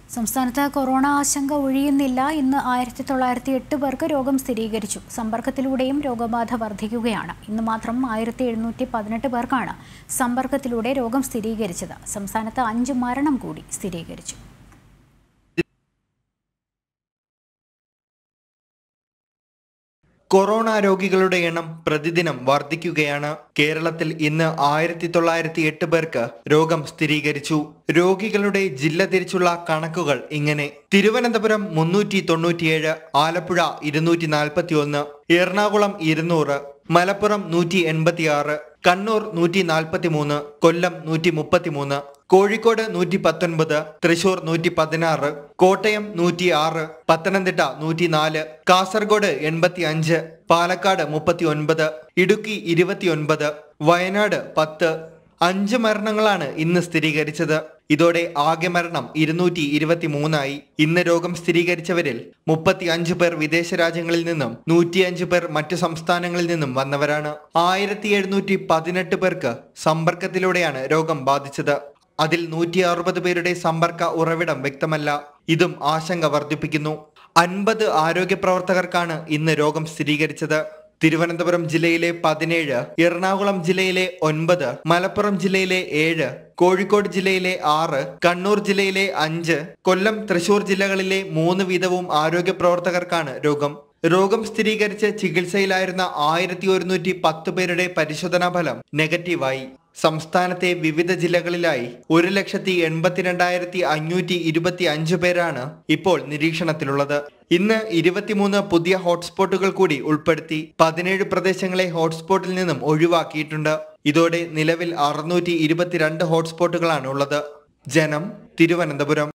സംസ്ഥാനത്ത് കൊറോണ ആശങ്ക ഒഴിയുന്നില്ല ഇന്ന് ആയിരത്തി തൊള്ളായിരത്തി എട്ട് പേർക്ക് രോഗം സ്ഥിരീകരിച്ചു സമ്പർക്കത്തിലൂടെയും രോഗബാധ വർദ്ധിക്കുകയാണ് ഇന്ന് മാത്രം ആയിരത്തി എഴുന്നൂറ്റി പതിനെട്ട് പേർക്കാണ് സമ്പർക്കത്തിലൂടെ രോഗം സ്ഥിരീകരിച്ചത് സംസ്ഥാനത്ത് അഞ്ച് മരണം കൂടി സ്ഥിരീകരിച്ചു കൊറോണ രോഗികളുടെ എണ്ണം പ്രതിദിനം വർദ്ധിക്കുകയാണ് കേരളത്തിൽ ഇന്ന് ആയിരത്തി തൊള്ളായിരത്തി എട്ട് പേർക്ക് രോഗം സ്ഥിരീകരിച്ചു രോഗികളുടെ ജില്ല തിരിച്ചുള്ള കണക്കുകൾ ഇങ്ങനെ തിരുവനന്തപുരം മുന്നൂറ്റി തൊണ്ണൂറ്റിയേഴ് ആലപ്പുഴ ഇരുന്നൂറ്റി നാൽപ്പത്തി ഒന്ന് എറണാകുളം ഇരുന്നൂറ് മലപ്പുറം നൂറ്റി എൺപത്തിയാറ് കണ്ണൂർ നൂറ്റി നാൽപ്പത്തി മൂന്ന് കൊല്ലം നൂറ്റി മുപ്പത്തിമൂന്ന് കോഴിക്കോട് നൂറ്റി പത്തൊൻപത് തൃശൂർ നൂറ്റി പതിനാറ് കോട്ടയം നൂറ്റി ആറ് പത്തനംതിട്ട നൂറ്റി നാല് കാസർഗോഡ് എൺപത്തി അഞ്ച് പാലക്കാട് മുപ്പത്തി ഒൻപത് ഇടുക്കി ഇരുപത്തിയൊൻപത് വയനാട് പത്ത് അഞ്ച് മരണങ്ങളാണ് ഇന്ന് സ്ഥിരീകരിച്ചത് ഇതോടെ ആകെ മരണം ഇരുന്നൂറ്റി ഇരുപത്തി മൂന്നായി ഇന്ന് രോഗം സ്ഥിരീകരിച്ചവരിൽ മുപ്പത്തി അഞ്ച് പേർ വിദേശ രാജ്യങ്ങളിൽ നിന്നും നൂറ്റിയഞ്ച് പേർ മറ്റു സംസ്ഥാനങ്ങളിൽ നിന്നും വന്നവരാണ് ആയിരത്തി എഴുന്നൂറ്റി പതിനെട്ട് പേർക്ക് സമ്പർക്കത്തിലൂടെയാണ് രോഗം ബാധിച്ചത് അതിൽ നൂറ്റി അറുപത് പേരുടെ സമ്പർക്ക ഉറവിടം വ്യക്തമല്ല ഇതും ആശങ്ക വർദ്ധിപ്പിക്കുന്നു അൻപത് ആരോഗ്യ പ്രവർത്തകർക്കാണ് ഇന്ന് രോഗം സ്ഥിരീകരിച്ചത് തിരുവനന്തപുരം ജില്ലയിലെ പതിനേഴ് എറണാകുളം ജില്ലയിലെ ഒൻപത് മലപ്പുറം ജില്ലയിലെ ഏഴ് കോഴിക്കോട് ജില്ലയിലെ ആറ് കണ്ണൂർ ജില്ലയിലെ അഞ്ച് കൊല്ലം തൃശൂർ ജില്ലകളിലെ മൂന്ന് വീതവും ആരോഗ്യ പ്രവർത്തകർക്കാണ് രോഗം രോഗം സ്ഥിരീകരിച്ച് ചികിത്സയിലായിരുന്ന ആയിരത്തി ഒരുന്നൂറ്റി പത്ത് പേരുടെ പരിശോധനാ ഫലം നെഗറ്റീവായി സംസ്ഥാനത്തെ വിവിധ ജില്ലകളിലായി ഒരു ലക്ഷത്തി എൺപത്തിരണ്ടായിരത്തി അഞ്ഞൂറ്റി ഇരുപത്തി അഞ്ച് പേരാണ് ഇപ്പോൾ നിരീക്ഷണത്തിലുള്ളത് ഇന്ന് ഇരുപത്തിമൂന്ന് പുതിയ ഹോട്ട്സ്പോട്ടുകൾ കൂടി ഉൾപ്പെടുത്തി പതിനേഴ് പ്രദേശങ്ങളെ ഹോട്ട്സ്പോട്ടിൽ നിന്നും ഒഴിവാക്കിയിട്ടുണ്ട് ഇതോടെ നിലവിൽ അറുന്നൂറ്റി ഇരുപത്തിരണ്ട് ഹോട്ട്സ്പോട്ടുകളാണ് ഉള്ളത് ജനം തിരുവനന്തപുരം